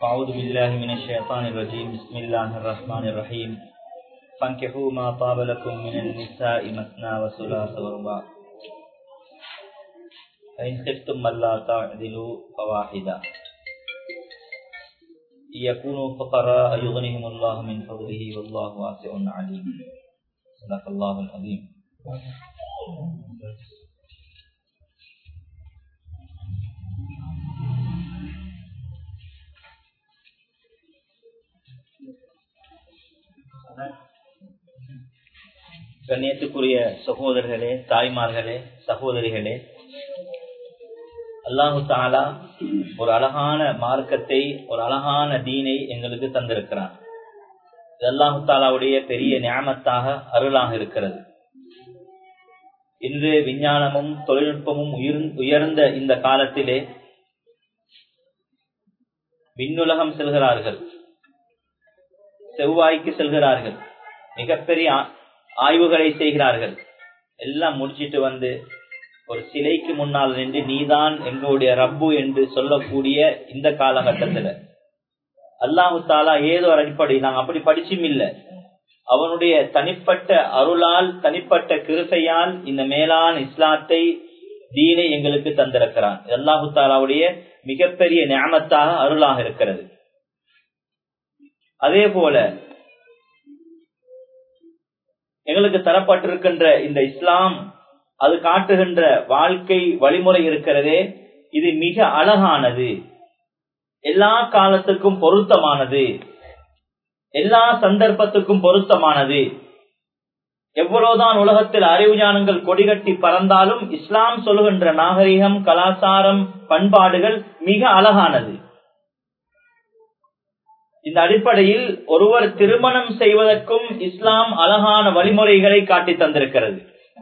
أعوذ بالله من الشيطان الرجيم بسم الله الرحمن الرحيم فانكحوا ما طاب لكم من النساء مثنى وثلاث ورباع فإن خفتم ألا تعدلوا فواحدا يكونوا فقراء يغنيهم الله من فضله والله واسع عليم صدق الله العظيم கண்ணியத்துக்குரிய சகோதரர்களே தாய்மார்களே சகோதரிகளே அல்லாஹு தாலா ஒரு அழகான மார்க்கத்தை ஒரு அழகான தீனை எங்களுக்கு தந்திருக்கிறான் இது அல்லாஹு தாலாவுடைய பெரிய ஞானத்தாக அருளாக இருக்கிறது இன்று விஞ்ஞானமும் தொழில்நுட்பமும் உயர்ந்த இந்த காலத்திலே விண்ணுலகம் செல்கிறார்கள் செவ்வாய்க்கு செல்கிறார்கள் மிகப்பெரிய ஆய்வுகளை செய்கிறார்கள் எல்லாம் முடிச்சிட்டு வந்து ஒரு சிலைக்கு முன்னால் நின்று நீதான் எங்களுடைய ரப்பு என்று சொல்லக்கூடிய இந்த காலகட்டத்துல அல்லாஹு தாலா ஏதோ ஒரு அடிப்படை நாங்க அப்படி படிச்சும் இல்லை அவனுடைய தனிப்பட்ட அருளால் தனிப்பட்ட கிருசையால் இந்த மேலான இஸ்லாத்தை தீனை எங்களுக்கு தந்திருக்கிறான் அல்லாஹு தாலாவுடைய மிகப்பெரிய ஞானத்தாக அருளாக இருக்கிறது அதே போல எங்களுக்கு தரப்பட்டிருக்கின்ற இந்த இஸ்லாம் அது காட்டுகின்ற வாழ்க்கை வழிமுறை இருக்கிறதே இது மிக அழகானது எல்லா காலத்துக்கும் பொருத்தமானது எல்லா சந்தர்ப்பத்துக்கும் பொருத்தமானது எவ்வளவுதான் உலகத்தில் அறிவு ஞானங்கள் கொடிகட்டி பறந்தாலும் இஸ்லாம் சொல்லுகின்ற நாகரிகம் கலாச்சாரம் பண்பாடுகள் மிக அழகானது இந்த அடிப்படையில் ஒருவர் திருமணம் செய்வதற்கும் இஸ்லாம் அழகான வழிமுறைகளை காட்டி தந்திருக்கிறது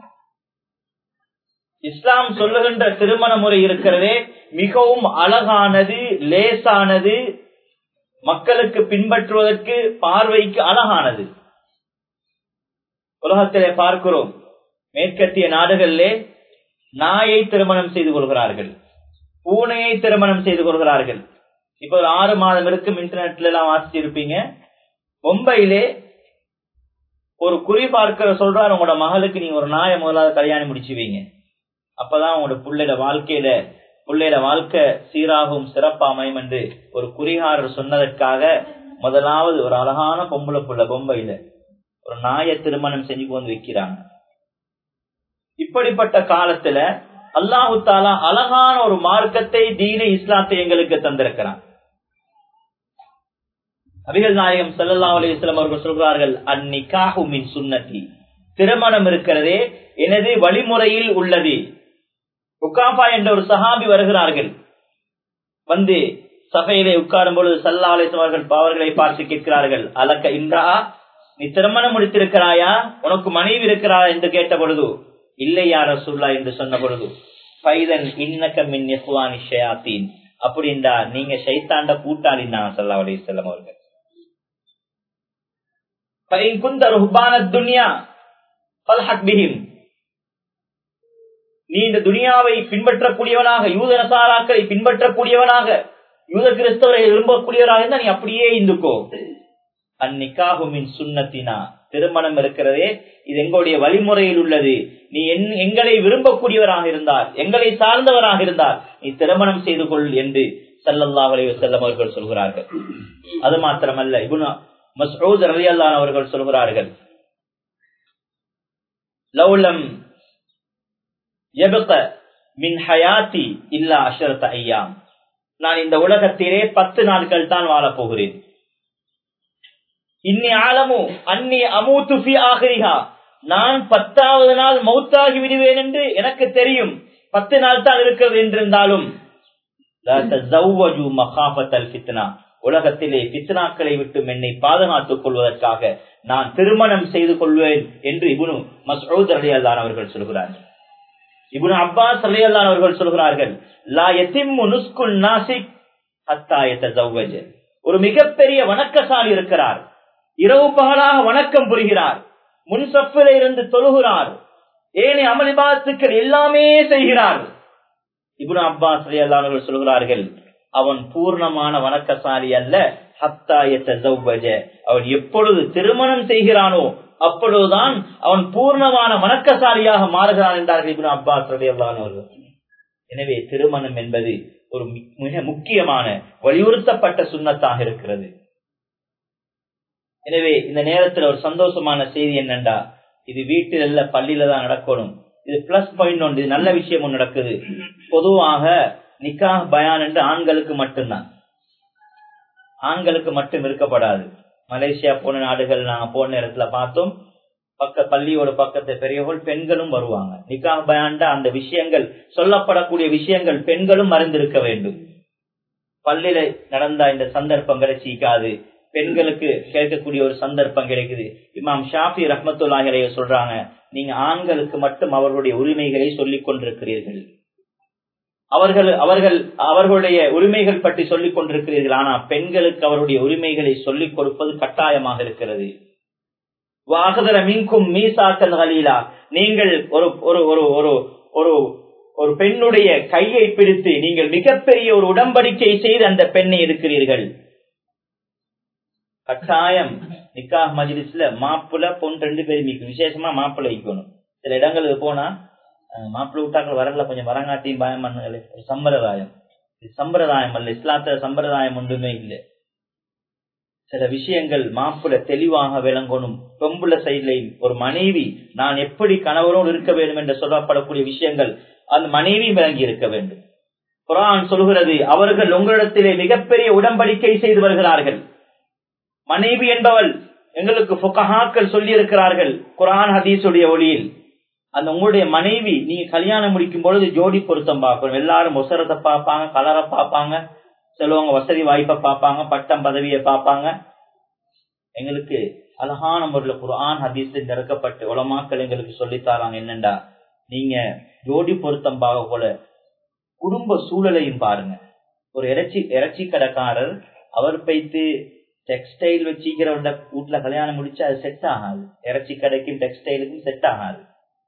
இஸ்லாம் சொல்லுகின்ற திருமண முறை இருக்கிறதே மிகவும் அழகானது லேசானது மக்களுக்கு பின்பற்றுவதற்கு பார்வைக்கு அழகானது உலகத்திலே பார்க்கிறோம் மேற்கத்திய நாடுகளிலே நாயை திருமணம் செய்து கொள்கிறார்கள் பூனையை திருமணம் செய்து கொள்கிறார்கள் இப்ப ஒரு ஆறு மாதம் இருக்கும் இன்டர்நெட்ல எல்லாம் வாசிச்சிருப்பீங்க மும்பையிலே ஒரு குறி பார்க்கிற சொல்றாரு உங்களோட மகளுக்கு நீங்க ஒரு நாயை முதலாவது கல்யாணம் முடிச்சுவீங்க அப்பதான் உங்களோட பிள்ளைட வாழ்க்கையில பிள்ளைட வாழ்க்கை சீராகும் சிறப்பாமையும் என்று ஒரு குறிகாரர் சொன்னதற்காக முதலாவது ஒரு அழகான பொம்பளை புள்ள பொம்பையில ஒரு நாயை திருமணம் செஞ்சு கொண்டு வைக்கிறாங்க இப்படிப்பட்ட காலத்துல அல்லாஹு தாலா அழகான ஒரு மார்க்கத்தை தீன இஸ்லாத்தை எங்களுக்கு தந்திருக்கிறான் அபிகள் நாயகம் சல்லா அலிஸ்லாம் அவர்கள் சொல்கிறார்கள் அந்நிகாஹு மின் சுன்னதி திருமணம் இருக்கிறதே எனது வழிமுறையில் உள்ளது உக்காபா என்ற ஒரு சஹாபி வருகிறார்கள் வந்து சபையிலே உட்காரும் பொழுது சல்லா அலிஸ்லாம் அவர்கள் அவர்களை பார்த்து கேட்கிறார்கள் அலக்க இன்றா நீ திருமணம் முடித்திருக்கிறாயா உனக்கு மனைவி இருக்கிறா என்று கேட்ட பொழுது இல்லை யார சொல்லா என்று சொன்ன பொழுது பைதன் இன்னக்க மின் யஹ்வானி ஷயாத்தீன் அப்படின்றா நீங்க சைத்தாண்ட கூட்டாளின்னா சல்லா அலி செல்லம் அவர்கள் நீ இந்த துனியாவை பின்பற்றக்கூடியவனாக யூத நசாராக்களை பின்பற்றக்கூடியவனாக யூத கிறிஸ்தவரை விரும்பக்கூடியவராக இருந்தா நீ அப்படியே இந்துக்கோ அந்நிக்காகுமின் சுண்ணத்தினா திருமணம் இருக்கிறதே இது எங்களுடைய வழிமுறையில் உள்ளது நீ எங்களை விரும்பக்கூடியவராக இருந்தால் எங்களை சார்ந்தவராக இருந்தால் நீ திருமணம் செய்து கொள் என்று சல்லல்லா வலைய செல்லம் அவர்கள் சொல்கிறார்கள் அது மாத்திரமல்ல இபுனா மசூத் ரவி அல்லான் அவர்கள் சொல்கிறார்கள் லவுலம் மின் ஹயாத்தி இல்லா அஷரத் ஐயாம் நான் இந்த உலகத்திலே பத்து நாட்கள் தான் வாழப் போகிறேன் இன்னி ஆலமு அன்னி அமூத்து ஆகிரிகா நான் பத்தாவது நாள் மௌத்தாகி விடுவேன் என்று எனக்கு தெரியும் பத்து நாள் தான் இருக்கிறது என்றிருந்தாலும் உலகத்திலே பித்னாக்களை விட்டு என்னை பாதுகாத்துக் கொள்வதற்காக நான் திருமணம் செய்து கொள்வேன் என்று இபுனு மசூத் அலி அல்லான் அவர்கள் சொல்கிறார்கள் இபுனு அப்பாஸ் அலி அல்லான் அவர்கள் சொல்கிறார்கள் லா எத்திம்மு நுஸ்குல் நாசிக் அத்தாயத்த ஒரு மிகப்பெரிய வணக்கசாலி இருக்கிறார் இரவு பகலாக வணக்கம் புரிகிறார் முன்சப்பில இருந்து தொழுகிறார் ஏனி அமளிபாத்துக்கள் எல்லாமே செய்கிறார் இபுன் அப்பாஸ் அவர்கள் சொல்கிறார்கள் அவன் பூர்ணமான வணக்கசாலி அல்ல அவன் எப்பொழுது திருமணம் செய்கிறானோ அப்பொழுதுதான் அவன் பூர்ணமான வணக்கசாலியாக மாறுகிறான் என்றார்கள் இப்னு அப்பாஸ் அவர்கள் எனவே திருமணம் என்பது ஒரு மிக முக்கியமான வலியுறுத்தப்பட்ட சுண்ணத்தாக இருக்கிறது எனவே இந்த நேரத்தில் ஒரு சந்தோஷமான செய்தி என்னண்டா இது வீட்டில் அல்ல பள்ளியில தான் நடக்கணும் இது பிளஸ் பாயிண்ட் ஒன்று இது நல்ல விஷயம் ஒன்று நடக்குது பொதுவாக நிக்காஹ் பயான் என்று ஆண்களுக்கு மட்டும்தான் ஆண்களுக்கு மட்டும் இருக்கப்படாது மலேசியா போன நாடுகள் நாங்க போன நேரத்துல பார்த்தோம் பக்க பள்ளியோட பக்கத்து பெரியவர்கள் பெண்களும் வருவாங்க நிக்காஹ் பயான்டா அந்த விஷயங்கள் சொல்லப்படக்கூடிய விஷயங்கள் பெண்களும் மறந்திருக்க வேண்டும் பள்ளியில நடந்த இந்த சந்தர்ப்பம் கிடைச்சிக்காது பெண்களுக்கு கேட்கக்கூடிய ஒரு சந்தர்ப்பம் கிடைக்குது இமாம் ஷாஃபி ரஹமத்துல்லாஹிரைய சொல்றாங்க நீங்க ஆண்களுக்கு மட்டும் அவர்களுடைய உரிமைகளை சொல்லிக் கொண்டிருக்கிறீர்கள் அவர்கள் அவர்கள் அவர்களுடைய உரிமைகள் பற்றி சொல்லிக் கொண்டிருக்கிறீர்கள் ஆனா பெண்களுக்கு அவருடைய உரிமைகளை சொல்லிக் கொடுப்பது கட்டாயமாக இருக்கிறது வாகதர மின்கும் மீசாக்கல் கலீலா நீங்கள் ஒரு ஒரு ஒரு ஒரு ஒரு ஒரு பெண்ணுடைய கையை பிடித்து நீங்கள் மிகப்பெரிய ஒரு உடம்படிக்கை செய்து அந்த பெண்ணை இருக்கிறீர்கள் கட்டாயம் நிக்காஹ் மஜிலிஸ்ல மாப்பிள்ள பொன் ரெண்டு பேரும் விசேஷமா மாப்பிள்ளை வைக்கணும் சில இடங்களுக்கு போனா மாப்பிள்ளை விட்டாக்கள் வரல கொஞ்சம் வரங்காட்டியும் பயம் பண்ணுங்களே ஒரு சம்பிரதாயம் இது சம்பிரதாயம் அல்ல இஸ்லாத்த சம்பிரதாயம் ஒன்றுமே இல்லை சில விஷயங்கள் மாப்பிள்ள தெளிவாக விளங்கணும் பொம்புல சைட்லையும் ஒரு மனைவி நான் எப்படி கணவரோடு இருக்க வேண்டும் என்று சொல்லப்படக்கூடிய விஷயங்கள் அந்த மனைவி விளங்கி இருக்க வேண்டும் குரான் சொல்கிறது அவர்கள் உங்களிடத்திலே மிகப்பெரிய உடம்படிக்கை செய்து வருகிறார்கள் மனைவி என்பவள் எங்களுக்கு புகஹாக்கள் சொல்லி இருக்கிறார்கள் குரான் ஹதீஸுடைய ஒளியில் அந்த உங்களுடைய மனைவி நீங்க கல்யாணம் முடிக்கும் பொழுது ஜோடி பொருத்தம் பார்க்கணும் எல்லாரும் ஒசரத்தை பார்ப்பாங்க கலரை பார்ப்பாங்க சிலவங்க வசதி வாய்ப்பை பார்ப்பாங்க பட்டம் பதவியை பார்ப்பாங்க எங்களுக்கு அழகான முறையில் குரான் ஹதீஸில் நிறக்கப்பட்டு உலமாக்கள் எங்களுக்கு சொல்லித்தாராங்க என்னண்டா நீங்க ஜோடி பொருத்தம் பார்க்க போல குடும்ப சூழலையும் பாருங்க ஒரு இறைச்சி இறைச்சி கடைக்காரர் அவர் பைத்து டெக்ஸ்டைல் வச்சுக்கிறவட வீட்டுல கல்யாணம் முடிச்சா அது செட் ஆகாது இறைச்சி கடைக்கும் டெக்ஸ்டைலுக்கும் செட் ஆகாது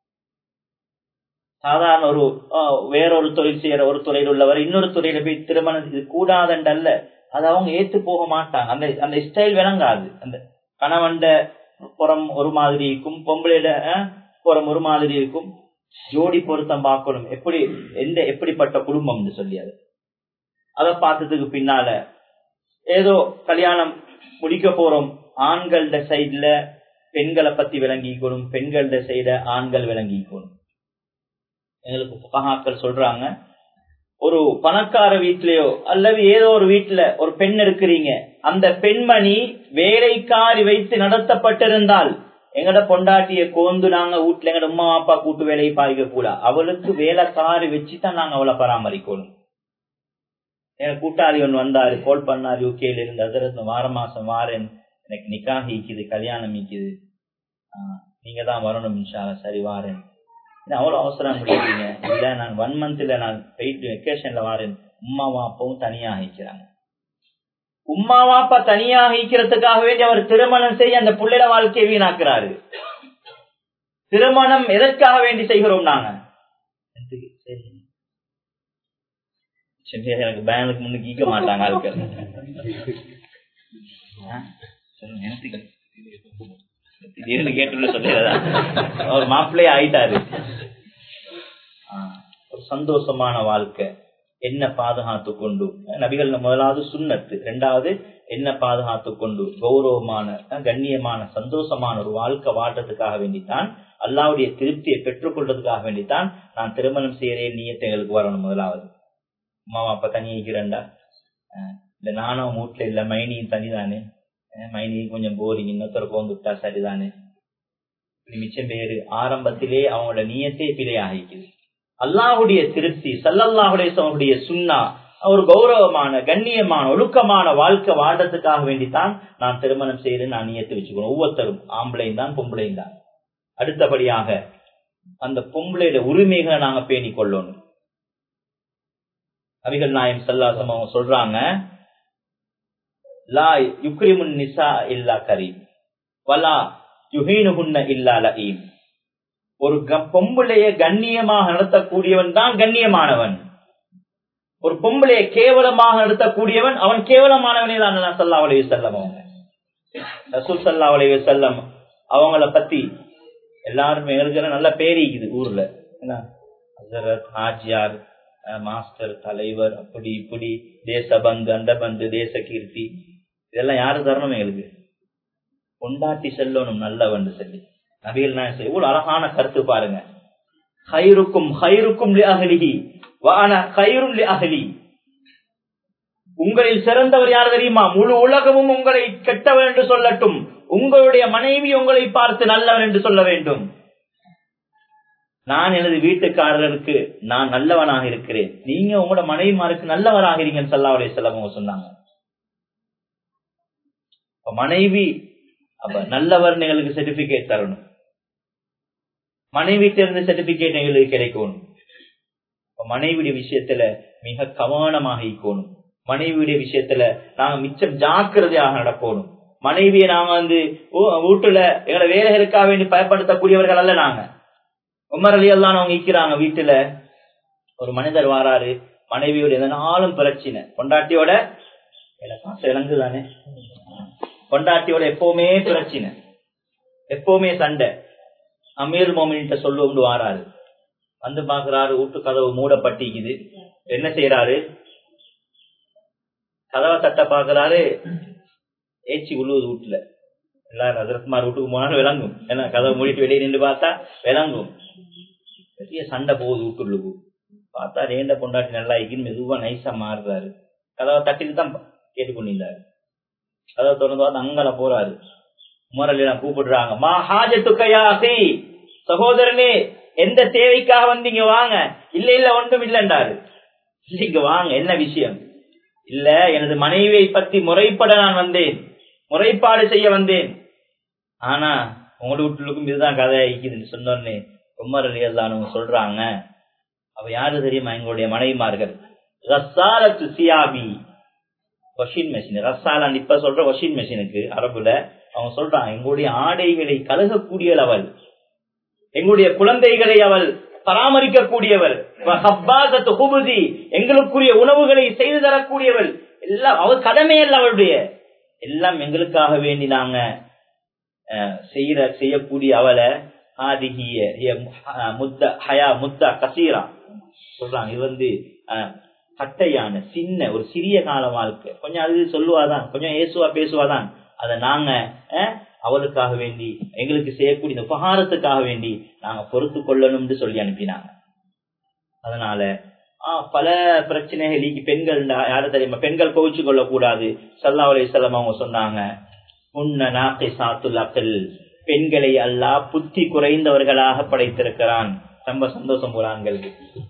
சாதாரண ஒரு வேறொரு தொழில் செய்யற ஒரு துறையில் உள்ளவர் இன்னொரு துறையில போய் திருமணம் இது கூடாதண்டல்ல அது அவங்க ஏத்து போக மாட்டாங்க அந்த அந்த ஸ்டைல் விளங்காது அந்த கணவன்ட புறம் ஒரு மாதிரி இருக்கும் பொம்பளையிட புறம் ஒரு மாதிரி இருக்கும் ஜோடி பொருத்தம் பார்க்கணும் எப்படி எந்த எப்படிப்பட்ட குடும்பம்னு சொல்லி அது அதை பார்த்ததுக்கு பின்னால ஏதோ கல்யாணம் முடிக்க போறோம் ஆண்கள சைட்ல பெண்களை பத்தி விளங்கிக்கணும் பெண்கள சைட ஆண்கள் விளங்கிக்கணும் எங்களுக்கு புகாக்கள் சொல்றாங்க ஒரு பணக்கார வீட்லயோ அல்லது ஏதோ ஒரு வீட்டுல ஒரு பெண் இருக்கிறீங்க அந்த பெண்மணி வேலைக்காரி வைத்து நடத்தப்பட்டிருந்தால் எங்கட பொண்டாட்டிய கோந்து நாங்க வீட்டுல எங்கட உமா அப்பா கூட்டு வேலையை பாதிக்க கூடாது அவளுக்கு வேலைக்காரி வச்சுதான் நாங்க அவளை பராமரிக்கணும் என் கூட்டாளி ஒன்று வந்தாரு கால் பண்ணார் யூகேல இருந்து அதிரத்து வார மாசம் வாரேன் எனக்கு நிக்காக ஈக்குது கல்யாணம் ஈக்குது நீங்க தான் வரணும் இன்ஷால சரி வாரேன் அவ்வளவு அவசரம் முடியீங்க இல்ல நான் ஒன் மந்த்ல நான் போயிட்டு வெக்கேஷன்ல வாரேன் உமா வாப்பாவும் தனியா அழிக்கிறாங்க உமா வாப்பா தனியா அழிக்கிறதுக்காக வேண்டி அவர் திருமணம் செய்ய அந்த புள்ளிட வாழ்க்கையை வீணாக்குறாரு திருமணம் எதற்காக வேண்டி செய்கிறோம் நாங்க எனக்கு பேனுக்கு முன்னுக்கு ஈக்க மாட்டாங்க ஆட்கள் திடீர்னு கேட்டு சொல்லிடுறதா அவர் மாப்பிள்ளையே ஆயிட்டாரு ஒரு சந்தோஷமான வாழ்க்கை என்ன பாதுகாத்து கொண்டு நபிகள் முதலாவது சுண்ணத்து ரெண்டாவது என்ன பாதுகாத்து கொண்டு கௌரவமான கண்ணியமான சந்தோஷமான ஒரு வாழ்க்கை வாழ்றதுக்காக வேண்டித்தான் அல்லாவுடைய திருப்தியை பெற்றுக்கொள்றதுக்காக வேண்டித்தான் நான் திருமணம் செய்யறேன் நீயத்தை எங்களுக்கு வரணும் முதலாவது அம்மா அப்பா தனியாக்கிறேன்டா இல்ல நானும் வீட்டுல இல்ல மைனியும் தனிதானே மைனியும் கொஞ்சம் போரிங் இன்னொருத்தர் போந்துட்டா சரிதானே மிச்சம் பேரு ஆரம்பத்திலே அவங்களோட நீயத்தே பிழையாகிக்குது அல்லாஹுடைய திருப்தி சல்லல்லாஹுடைய சுண்ணா ஒரு கௌரவமான கண்ணியமான ஒழுக்கமான வாழ்க்கை வாழ்றதுக்காக வேண்டித்தான் நான் திருமணம் செய்து நான் நியத்து வச்சுக்கணும் ஒவ்வொருத்தரும் ஆம்பளையும் தான் பொம்பளையும் தான் அடுத்தபடியாக அந்த பொம்பளையோட உரிமைகளை நாங்க பேணி கொள்ளணும் அபிகள் நாயம் சல்லாசம் அவங்க சொல்றாங்க லா யுக்ரிமுன் நிசா இல்லா கரீம் வலா யுஹீனுகுன்ன இல்லா லஈம் ஒரு பொம்புளைய கண்ணியமாக நடத்தக்கூடியவன் தான் கண்ணியமானவன் ஒரு பொம்பளையை கேவலமாக நடத்தக்கூடியவன் அவன் கேவலமானவனே தான் சல்லா அலைய செல்லம் அவங்க ரசூல் சல்லா அலைய செல்லம் அவங்கள பத்தி எல்லாருமே இருக்கிற நல்ல பேரிக்குது ஊர்ல என்ன ஹசரத் ஹாஜியார் மாஸ்டர் தலைவர் அப்படி இப்படி தேசபந்து அந்த பந்து தேச கீர்த்தி இதெல்லாம் யாரு தரணும் எங்களுக்கு கொண்டாட்டி செல்லணும் நல்லவன் சொல்லி நபிகள் நான் எவ்வளவு அழகான கருத்து பாருங்க ஹைருக்கும் ஹைருக்கும் அகலிஹி வான ஹைரும் அகலி உங்களில் சிறந்தவர் யார் தெரியுமா முழு உலகமும் உங்களை கெட்டவர் என்று சொல்லட்டும் உங்களுடைய மனைவி உங்களை பார்த்து நல்லவன் என்று சொல்ல வேண்டும் நான் எனது வீட்டுக்காரருக்கு நான் நல்லவனாக இருக்கிறேன் நீங்க உங்களோட மனைவிமாருக்கு நல்லவராக இருங்கன்னு சல்லாவுடைய செல்லவங்க சொன்னாங்க மனைவி அப்ப நல்லவர் எங்களுக்கு சர்டிபிகேட் தரணும் மனைவிட்ட இருந்து சர்டிபிகேட் எங்களுக்கு கிடைக்கணும் மனைவியுடைய விஷயத்துல மிக கவனமாக இருக்கணும் மனைவியுடைய விஷயத்துல நாங்க மிச்சம் ஜாக்கிரதையாக நடக்கணும் மனைவியை நாங்க வந்து வீட்டுல எங்களை வேலைகளுக்காக வேண்டி பயன்படுத்தக்கூடியவர்கள் அல்ல நாங்க உமர் அலி எல்லாம் அவங்க ஈக்கிறாங்க வீட்டுல ஒரு மனிதர் வாராரு மனைவியோட எதனாலும் பிரச்சனை கொண்டாட்டியோட காசு இறங்குதானே கொண்டாட்டியோட எப்பவுமே பிரச்சனை எப்பவுமே சண்டை அமீர் மோமின்ட்ட சொல்லுவோம்னு வாராரு வந்து பாக்குறாரு வீட்டு கதவு மூடப்பட்டிக்குது என்ன செய்யறாரு கதவை தட்ட பாக்குறாரு ஏச்சி உழுவுது வீட்டுல எல்லாரும் ஹசரத்மார் வீட்டுக்கு போனாலும் விளங்கும் ஏன்னா கதவை மூடிட்டு வெளியே நின்று பார்த்தா விளங்கும் பெரிய சண்டை போகுது வீட்டுள்ளுக்கு பார்த்தா ரேண்ட பொண்டாட்டி நல்லா இக்கின்னு மெதுவா நைஸா மாறுறாரு கதவை தட்டிட்டு தான் கேட்டுக்கொண்டிருந்தாரு கதவை திறந்து பார்த்து அங்கல போறாரு உமரலாம் கூப்பிடுறாங்க மா ஹாஜத்துக்கையா சகோதரனே எந்த தேவைக்காக வந்தீங்க வாங்க இல்ல இல்ல ஒன்றும் இல்லைன்றாரு இங்க வாங்க என்ன விஷயம் இல்ல எனது மனைவியை பத்தி முறைப்பட நான் வந்தேன் முறைப்பாடு செய்ய வந்தேன் ஆனா உங்களோட வீட்டுக்கும் இதுதான் கதை ஐக்குதுன்னு சொன்னோன்னே உமர் அலியல்லானவங்க சொல்றாங்க அவ யாரு தெரியுமா எங்களுடைய மனைவிமார்கள் ரசாலத்து சியாபி வாஷிங் மெஷின் ரசாலான் இப்ப சொல்ற வாஷிங் மெஷினுக்கு அரபுல அவங்க சொல்றாங்க எங்களுடைய ஆடைகளை கழுகக்கூடிய அவள் எங்களுடைய குழந்தைகளை அவள் பராமரிக்கக்கூடியவள் எங்களுக்குரிய உணவுகளை செய்து தரக்கூடியவள் எல்லாம் அவள் கடமை அல்ல அவளுடைய எல்லாம் எங்களுக்காக வேண்டி நாங்க செய்யற செய்யக்கூடிய அவளை ஆதிகிய முத்த ஹயா முத்தா கசீரா சொல்றாங்க இது வந்து கட்டையான சின்ன ஒரு சிறிய கால வாழ்க்கை கொஞ்சம் அது சொல்லுவாதான் கொஞ்சம் ஏசுவா பேசுவாதான் அதை நாங்க அவளுக்காக வேண்டி எங்களுக்கு செய்யக்கூடிய இந்த உபகாரத்துக்காக வேண்டி நாங்க பொறுத்து கொள்ளணும்னு சொல்லி அனுப்பினாங்க அதனால ஆஹ் பல பிரச்சனைகள் பெண்கள் யாரும் தெரியுமா பெண்கள் கோவிச்சு கொள்ள கூடாது சல்லா அலி செல்லம் அவங்க சொன்னாங்க உன்ன நாக்கை சாத்துல்லாக்கள் பெண்களை அல்லா புத்தி குறைந்தவர்களாக படைத்திருக்கிறான் ரொம்ப சந்தோஷம் போறாங்களுக்கு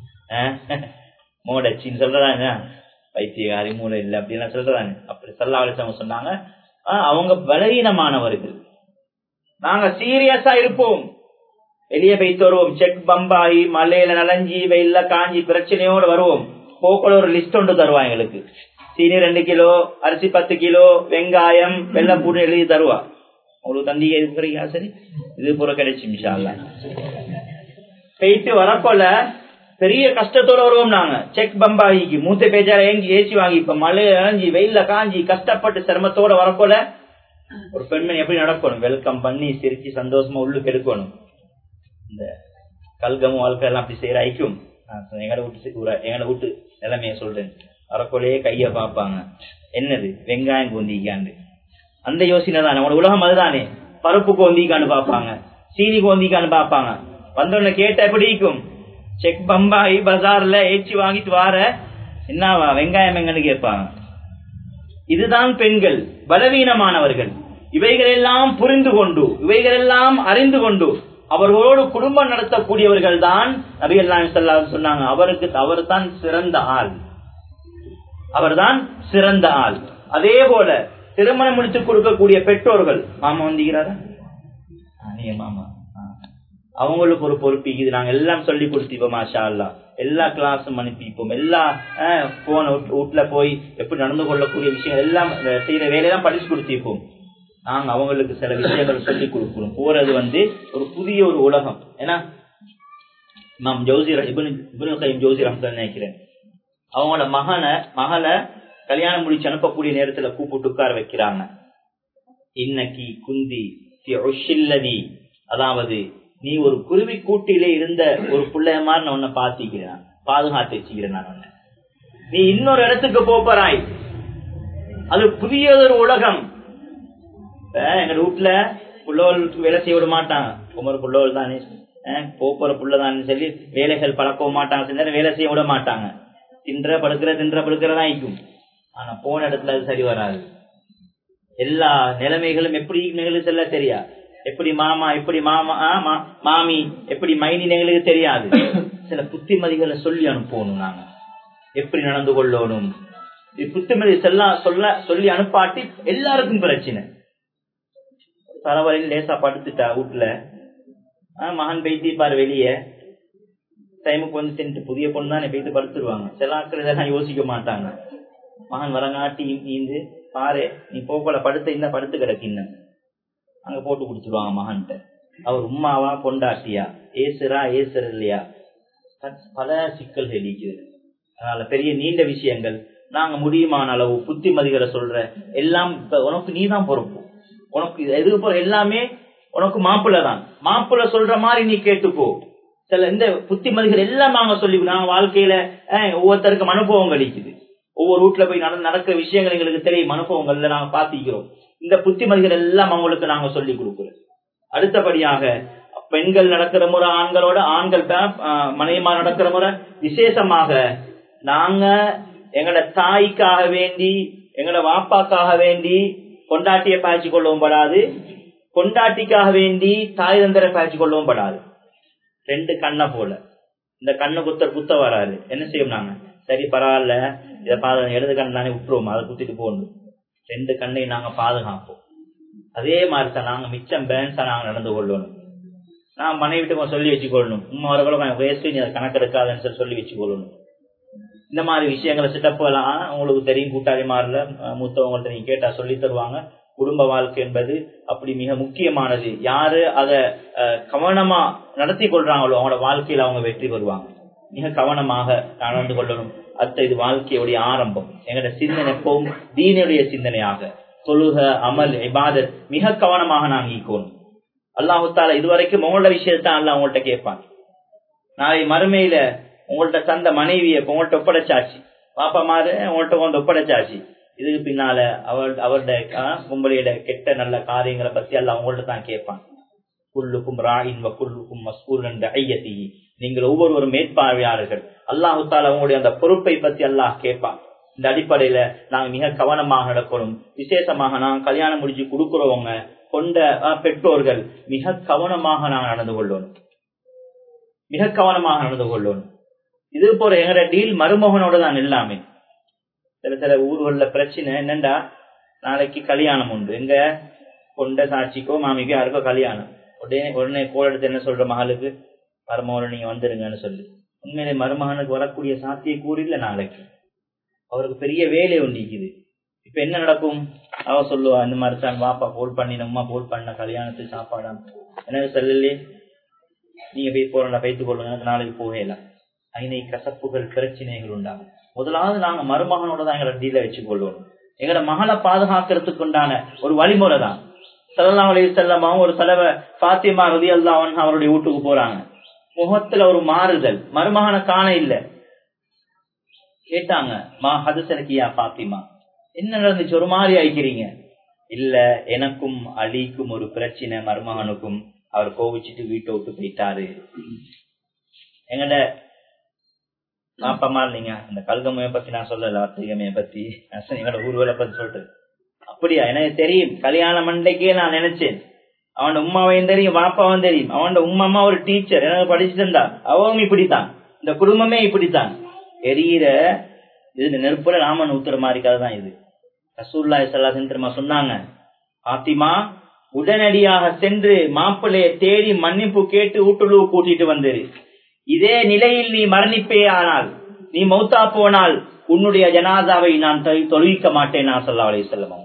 மோடச்சின்னு சொல்றாங்க பைத்தியகாரி மூளை இல்லை அப்படின்னு சொல்றாங்க அப்படி சல்லா அலிசவங்க சொன்னாங்க அவங்க பலவீனமானவர்கள் நாங்க சீரியஸா இருப்போம் வெளியே போய்த்து வருவோம் செக் பம்பாயி மலையில நலஞ்சி வெயில்ல காஞ்சி பிரச்சனையோடு வருவோம் போக்குல ஒரு லிஸ்ட் ஒன்று தருவா எங்களுக்கு சீனி ரெண்டு கிலோ அரிசி பத்து கிலோ வெங்காயம் வெள்ளப்பூடு எழுதி தருவா உங்களுக்கு தந்தியை இருக்கிறீங்க சரி இது பூரா கிடைச்சு மிஷால போயிட்டு வரப்போல பெரிய கஷ்டத்தோட வருவோம் நாங்க செக் பம்பாயிக்கு மூத்த பேஜார ஏங்கி ஏசி வாங்கி இப்ப மழை அணைஞ்சி வெயில்ல காஞ்சி கஷ்டப்பட்டு சிரமத்தோட வரப்போல ஒரு பெண்மணி எப்படி நடக்கணும் வெல்கம் பண்ணி சிரிச்சு சந்தோஷமா உள்ளுக்கு எடுக்கணும் இந்த கல்கமும் வாழ்க்கை எல்லாம் அப்படி செய்யற ஐக்கும் எங்கட வீட்டு எங்கட வீட்டு நிலைமைய சொல்றேன் வரக்கோலையே கைய பாப்பாங்க என்னது வெங்காயம் கோந்திக்காண்டு அந்த யோசனை தானே உங்களோட உலகம் அதுதானே பருப்பு கோந்திக்கான்னு பாப்பாங்க சீனி கோந்திக்கான்னு பாப்பாங்க வந்தோடனே கேட்ட எப்படி இருக்கும் செக் பம்பாய் பஜார்ல ஏச்சி வாங்கிட்டு வார என்னவா வெங்காயம் எங்கன்னு கேட்பாங்க இதுதான் பெண்கள் பலவீனமானவர்கள் இவைகளெல்லாம் புரிந்து கொண்டு இவைகளெல்லாம் அறிந்து கொண்டு அவர்களோடு குடும்பம் நடத்தக்கூடியவர்கள் தான் நபிகள் சொன்னாங்க அவருக்கு அவர் தான் சிறந்த ஆள் அவர்தான் சிறந்த ஆள் அதே போல திருமணம் முடித்து கொடுக்கக்கூடிய பெற்றோர்கள் மாமா வந்தீங்கிறாரா நீங்க மாமா அவங்களுக்கு ஒரு பொறுப்பு இது நாங்க எல்லாம் சொல்லி கொடுத்திப்போம் மாஷா அல்லா எல்லா கிளாஸும் அனுப்பிப்போம் எல்லா போன வீட்டுல போய் எப்படி நடந்து கொள்ளக்கூடிய விஷயம் எல்லாம் செய்யற வேலையெல்லாம் படிச்சு கொடுத்திருப்போம் நாங்க அவங்களுக்கு சில விஷயங்கள் சொல்லி கொடுக்கிறோம் போறது வந்து ஒரு புதிய ஒரு உலகம் ஏன்னா நாம் ஜோசி இபுன் கைம் ஜோசி ரம்சான் நினைக்கிறேன் அவங்களோட மகனை மகளை கல்யாணம் முடிச்சு அனுப்பக்கூடிய நேரத்துல கூப்பிட்டு உட்கார வைக்கிறாங்க இன்னைக்கு குந்தி உஷில்லதி அதாவது நீ ஒரு குருவி கூட்டிலே இருந்த ஒரு பிள்ளைய மாதிரி நான் உன்னை பாத்திக்கிறேன் பாதுகாத்து வச்சுக்கிறேன் நான் உன்னை நீ இன்னொரு இடத்துக்கு போறாய் அது புதியதொரு உலகம் எங்க வீட்டுல புள்ளவர்களுக்கு வேலை செய்ய விட மாட்டாங்க குமர புள்ளவள் தானே போற புள்ளதான்னு சொல்லி வேலைகள் பழக்கவும் மாட்டாங்க சில வேலை செய்ய விட மாட்டாங்க தின்ற படுக்கிற தின்ற படுக்கிறதா ஆயிக்கும் ஆனா போன இடத்துல அது சரி வராது எல்லா நிலைமைகளும் எப்படி நிகழ்வு செல்ல தெரியா எப்படி மாமா எப்படி மாமா மாமி எப்படி மைனி எங்களுக்கு தெரியாது சில புத்திமதிகளை சொல்லி அனுப்பணும் நாங்க எப்படி நடந்து கொள்ளணும் புத்திமதி செல்ல சொல்ல சொல்லி அனுப்பாட்டி எல்லாருக்கும் பிரச்சனை தலைவரையில் லேசா படுத்துட்டா வீட்டுல மகன் பெய்திப்பாரு வெளிய டைமுக்கு வந்து தின்ட்டு புதிய பொண்ணு தானே பெய்து படுத்துருவாங்க சில ஆட்கள் இதெல்லாம் யோசிக்க மாட்டாங்க மகன் வரங்காட்டி நீந்து பாரு நீ போக்கல படுத்த இந்த படுத்து கிடக்கின்ன அங்க போட்டு குடிச்சிருவாங்க மகன்கிட்ட அவர் உமாவா பொண்டாட்டியா ஏசுரா ஏசுற இல்லையா பல சிக்கல்கள் இருக்குது அதனால பெரிய நீண்ட விஷயங்கள் நாங்க முடியுமான அளவு புத்திமதிகளை சொல்ற எல்லாம் உனக்கு நீ தான் பொறுப்பு உனக்கு எது போற எல்லாமே உனக்கு மாப்பிள்ள தான் மாப்பிள்ள சொல்ற மாதிரி நீ கேட்டுக்கோ சில இந்த புத்திமதிகள் எல்லாம் நாங்க சொல்லி நாங்க வாழ்க்கையில ஒவ்வொருத்தருக்கும் அனுபவம் கிடைக்குது ஒவ்வொரு வீட்டுல போய் நடக்கிற விஷயங்கள் எங்களுக்கு தெரியும் அனுபவங்கள்ல நாங்க பாத்திக்கிறோம் இந்த புத்திமதிகள் எல்லாம் அவங்களுக்கு நாங்க சொல்லி கொடுக்கிறோம் அடுத்தபடியாக பெண்கள் நடக்கிற முறை ஆண்களோட ஆண்கள் மனைவிமா நடக்கிற முறை விசேஷமாக நாங்க எங்கட தாய்க்காக வேண்டி எங்கட வாப்பாக்காக வேண்டி கொண்டாட்டிய பாய்ச்சி கொள்ளவும் படாது கொண்டாட்டிக்காக வேண்டி தாய் தந்தரை பாய்ச்சி கொள்ளவும் படாது ரெண்டு கண்ணை போல இந்த கண்ணு குத்தர் குத்த வராது என்ன செய்யும் நாங்க சரி பரவாயில்ல இதை பாத இடது கண் தானே விட்டுருவோம் அதை குத்திட்டு போகணும் ரெண்டு கண்ணையும் நாங்க பாதுகாப்போம் அதே மாதிரி தான் நாங்க மிச்சம் பேலன்ஸா நாங்க நடந்து கொள்ளணும் நான் மனைவிட்டு சொல்லி வச்சுக்கொள்ளணும் உமா வரவங்களும் வயசு நீ அதை கணக்கெடுக்காதுன்னு சொல்லி சொல்லி வச்சுக்கொள்ளணும் இந்த மாதிரி விஷயங்களை சிட்டப்பு எல்லாம் உங்களுக்கு தெரியும் கூட்டாளி மாறல மூத்தவங்கள்ட்ட நீங்க கேட்டா சொல்லி தருவாங்க குடும்ப வாழ்க்கை என்பது அப்படி மிக முக்கியமானது யாரு அத கவனமா நடத்தி கொள்றாங்களோ அவங்களோட வாழ்க்கையில அவங்க வெற்றி பெறுவாங்க மிக கவனமாக நடந்து கொள்ளணும் அடுத்த இது வாழ்க்கையுடைய ஆரம்பம் எங்களோட சிந்தனை எப்பவும் தீனுடைய சிந்தனையாக தொழுக அமல் இபாதத் மிக கவனமாக நாங்க ஈக்கணும் அல்லாஹுத்தால இதுவரைக்கும் உங்களோட விஷயத்தான் அல்ல உங்கள்ட்ட கேட்பான் நாளை மறுமையில உங்கள்ட்ட தந்த மனைவிய உங்கள்ட்ட ஒப்படைச்சாச்சு பாப்பா மாறு உங்கள்ட்ட கொண்டு ஒப்படைச்சாச்சு இதுக்கு பின்னால அவள் அவருடைய கும்பலியோட கெட்ட நல்ல காரியங்களை பத்தி எல்லாம் உங்கள்ட்ட தான் கேட்பான் குல்லுக்கும் ராயின் குல்லுக்கும் மஸ்கூல் என்ற ஐயத்தி நீங்கள் ஒவ்வொருவரும் மேற்பார்வையாளர்கள் அல்லாஹு தால உங்களுடைய அந்த பொறுப்பை பத்தி அல்லாஹ் கேட்பான் இந்த அடிப்படையில நாங்க மிக கவனமாக நடக்கணும் விசேஷமாக நாங்க கல்யாணம் முடிச்சு கொடுக்கிறவங்க கொண்ட பெற்றோர்கள் மிக கவனமாக நாங்க நடந்து கொள்ளணும் மிக கவனமாக நடந்து கொள்ளணும் இது போல எங்கட டீல் மருமகனோட தான் எல்லாமே சில சில ஊர்கள்ல பிரச்சனை என்னண்டா நாளைக்கு கல்யாணம் உண்டு எங்க கொண்ட சாட்சிக்கோ மாமிக்கோ யாருக்கோ கல்யாணம் உடனே உடனே கோல் எடுத்து என்ன சொல்ற மகளுக்கு மருமகன் நீங்க வந்துருங்கன்னு சொல்லி உண்மையிலே மருமகனுக்கு வரக்கூடிய சாத்திய கூறில நாளைக்கு அவருக்கு பெரிய வேலை ஒண்டிக்குது இப்ப என்ன நடக்கும் அவ சொல்லுவா இந்த மாதிரி தான் வாப்பா போல் பண்ணி நம்ம போல் பண்ண கல்யாணத்துக்கு சாப்பாடாம் எனக்கு சொல்லலே நீங்க போய் போறா பைத்துக் கொள்ளுங்க நாளைக்கு போகலாம் ஐநை கசப்புகள் பிரச்சனைகள் உண்டாகும் முதலாவது நாங்க மருமகனோட தான் எங்களை டீல வச்சு கொள்ளணும் எங்களோட மகளை பாதுகாக்கிறதுக்கு உண்டான ஒரு வழிமுறை தான் சல்லா அலி செல்லமாவும் ஒரு செலவை பாத்தியமா ரதி அல்லாவன் அவருடைய வீட்டுக்கு போறாங்க முகத்துல ஒரு மாறுதல் மருமகனை காண இல்ல கேட்டாங்க மா ஹதசனக்கியா பாத்திமா என்ன நடந்துச்சு ஒரு மாதிரி ஆயிக்கிறீங்க இல்ல எனக்கும் அலிக்கும் ஒரு பிரச்சனை மருமகனுக்கும் அவர் கோவிச்சுட்டு வீட்டை விட்டு போயிட்டாரு எங்கட அப்பமா இல்லைங்க அந்த கல்கமைய பத்தி நான் சொல்லல வார்த்தைகமைய பத்தி எங்களோட ஊர்வலை பத்தி சொல்லிட்டு அப்படியா எனக்கு தெரியும் கல்யாண மண்டைக்கே நான் நினைச்சேன் அவன் உமாவையும் தெரியும் பாப்பாவும் தெரியும் அவன் உமா அம்மா ஒரு டீச்சர் எனக்கு படிச்சுட்டு இருந்தா அவவும் இப்படித்தான் இந்த குடும்பமே இப்படித்தான் எரியிற இது நெருப்புல ராமன் ஊத்துற மாதிரி கதை தான் இது ரசூல்லா சல்லாசன் திரும்ப சொன்னாங்க ஆத்திமா உடனடியாக சென்று மாப்பிள்ளைய தேடி மன்னிப்பு கேட்டு ஊட்டுழுவு கூட்டிட்டு வந்துரு இதே நிலையில் நீ மரணிப்பே ஆனால் நீ மௌத்தா போனால் உன்னுடைய ஜனாதாவை நான் தொழுவிக்க மாட்டேன் நான் சொல்லா அலை செல்லவும்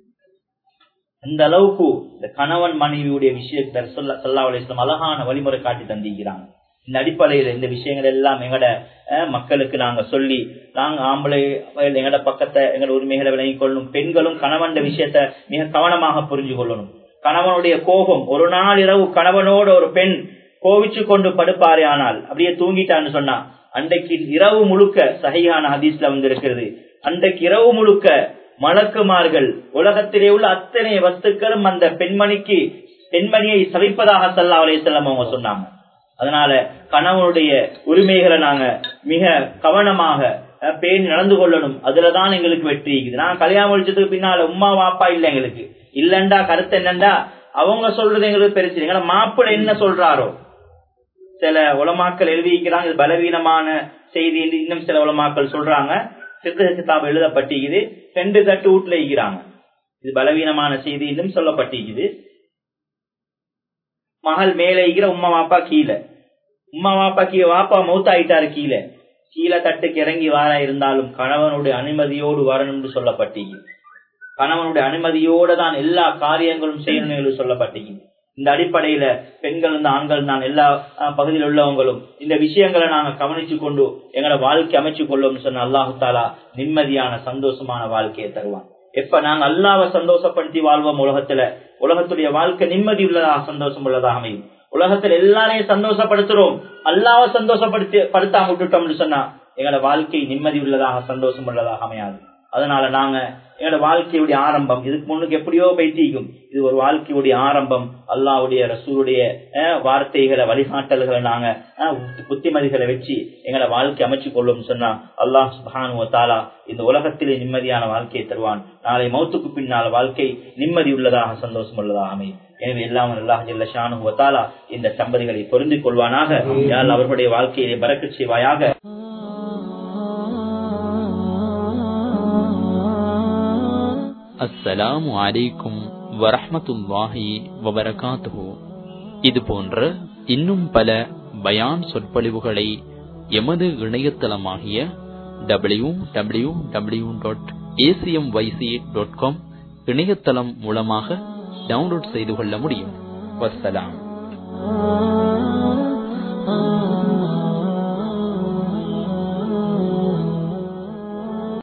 அந்த அளவுக்கு இந்த கணவன் மனைவியுடைய விஷயத்தை சொல்ல சொல்லா அலிஸ்லாம் அழகான வழிமுறை காட்டி தந்திருக்கிறாங்க இந்த அடிப்படையில இந்த விஷயங்கள் எல்லாம் எங்கட அஹ், மக்களுக்கு நாங்க சொல்லி நாங்க ஆம்பளை எங்கட பக்கத்தை எங்கட உரிமைகளை விளங்கிக் கொள்ளணும் பெண்களும் கணவன் விஷயத்த மிக கவனமாக புரிஞ்சு கொள்ளணும் கணவனுடைய கோபம் ஒரு நாள் இரவு கணவனோட ஒரு பெண் கோவிச்சு கொண்டு படுப்பாரே ஆனால் அப்படியே தூங்கிட்டான்னு சொன்னா அன்றைக்கு இரவு முழுக்க சஹியான ஹதீஸ்ல வந்து இருக்கிறது அன்றைக்கு இரவு முழுக்க மலக்குமார்கள் உலகத்திலே உள்ள அத்தனை வஸ்துக்களும் அந்த பெண்மணிக்கு பெண்மணியை சவிப்பதாக சல்லா அலையம் அவங்க சொன்னாங்க அதனால கணவனுடைய உரிமைகளை நாங்க மிக கவனமாக அஹ், பேணி நடந்து கொள்ளணும் அதுலதான் எங்களுக்கு வெற்றி இருக்குது நான் கல்யாணம் முடிச்சதுக்கு பின்னால உமா வாப்பா இல்ல எங்களுக்கு இல்லண்டா கருத்து என்னண்டா அவங்க சொல்றது எங்களுக்கு பெருசு எங்களை மாப்பிள்ளை என்ன சொல்றாரோ சில உலமாக்கள் எழுதிக்கிறாங்க இது பலவீனமான செய்தி என்று இன்னும் சில உலமாக்கள் சொல்றாங்க சித்த கிதாப் எழுதப்பட்டிருக்குது ரெண்டு தட்டு வீட்டுல இருக்கிறாங்க இது பலவீனமான செய்தி என்றும் சொல்லப்பட்டிருக்குது மகள் மேலே இருக்கிற உம்மா வாப்பா கீழே உம்மா வாப்பா கீழே வாப்பா மௌத்தாயிட்டாரு கீழே கீழே தட்டுக்கு இறங்கி வாரா இருந்தாலும் கணவனுடைய அனுமதியோடு வரணும்னு சொல்லப்பட்டிருக்குது கணவனுடைய அனுமதியோட தான் எல்லா காரியங்களும் செய்யணும் என்று சொல்லப்பட்டிருக்குது இந்த அடிப்படையில பெண்கள் இந்த ஆண்கள் தான் எல்லா அஹ், பகுதியில் உள்ளவங்களும் இந்த விஷயங்களை நாங்க கவனிச்சு கொண்டு எங்களை வாழ்க்கை அமைச்சு கொள்ளும் சொன்ன அல்லாஹு தாலா நிம்மதியான சந்தோஷமான வாழ்க்கையை தருவான் எப்ப நாங்க அல்லாவை சந்தோஷப்படுத்தி வாழ்வோம் உலகத்துல உலகத்துடைய வாழ்க்கை நிம்மதி உள்ளதாக சந்தோஷம் உள்ளதாக அமையும் உலகத்துல எல்லாரையும் சந்தோஷப்படுத்துறோம் அல்லாவை சந்தோஷப்படுத்தி படுத்தாம விட்டுட்டோம்னு சொன்னா எங்களோட வாழ்க்கை நிம்மதி உள்ளதாக சந்தோஷம் உள்ளதாக அமையாது அதனால நாங்க எங்களோட வாழ்க்கையுடைய ஆரம்பம் இதுக்கு முன்னுக்கு எப்படியோ பைத்திக்கும் இது ஒரு வாழ்க்கையுடைய ஆரம்பம் அல்லாவுடைய ரசூலுடைய அஹ், வார்த்தைகளை வழிகாட்டல்களை நாங்க அஹ், புத்திமதிகளை வச்சு எங்களை வாழ்க்கை அமைச்சு கொள்ளும் சொன்னா அல்லாஹ் சுபானு தாலா இந்த உலகத்திலே நிம்மதியான வாழ்க்கையை தருவான் நாளை மௌத்துக்கு பின்னால் வாழ்க்கை நிம்மதி உள்ளதாக சந்தோஷம் உள்ளதாக அமையும் எனவே எல்லாம் அல்லாஹ் ஜல்ல ஷானு வத்தாலா இந்த தம்பதிகளை பொருந்திக் கொள்வானாக யாழ் அவர்களுடைய வாழ்க்கையிலே பறக்கச் செய்வாயாக அஸ்ஸலாமு அலைக்கும் வரஹ்மத்துல்லாஹி வபரகாத்துஹு இது போன்ற இன்னும் பல பயான் சொற்பொழிவுகளை எமது இணையதளமாகிய W W W dot ACM Y C dot com இணையதளம் மூலமாக டவுன்லோட் செய்து கொள்ள முடியும் வஸ்ஸலாம்